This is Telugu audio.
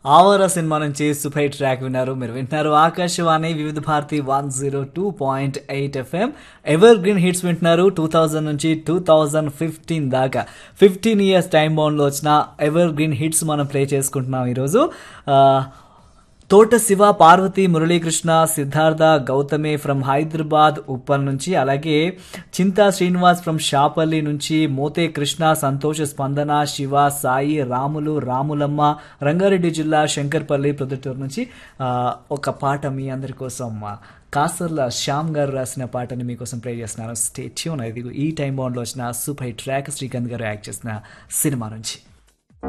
ఆవర సినిమా నుంచి సూపర్ ట్రాక్ విన్నారు మీరు వింటున్నారు Akashvani Vividh Bharati one zero two point eight FM evergreen hits వింటున్నారు టూ థౌజండ్ నుంచి టూ థౌజండ్ ఫిఫ్టీన్ దాకా ఫిఫ్టీన్ ఇయర్స్ టైం బౌండ్లో వచ్చిన ఎవర్ గ్రీన్ హిట్స్ మనం ప్లే చేసుకుంటున్నాం ఈరోజు ఆ, తోట శివ పార్వతి మురళీకృష్ణ సిద్ధార్థ గౌతమి ఫ్రమ్ హైదరాబాద్ ఉప్పల్ నుంచి అలాగే చింతా శ్రీనివాస్ ఫ్రమ్ షాపల్లి నుంచి మోతే కృష్ణ సంతోష స్పందన శివ సాయి రాములు రాములమ్మ రంగారెడ్డి జిల్లా శంకర్పల్లి ప్రొద్దుటూరు నుంచి ఆ, ఒక పాట మీ అందరి కోసం ఆ, కాసర్ల శ్యామ్ గారు రాసిన పాటని మీకోసం ప్లే చేస్తున్నాను స్టే ట్యూన్ ఇది ఈ టైం బౌండ్లో వచ్చిన సూపర్ హిట్ ట్రాక్ శ్రీకాంత్ గారు యాక్ట్ చేసిన సినిమా నుంచి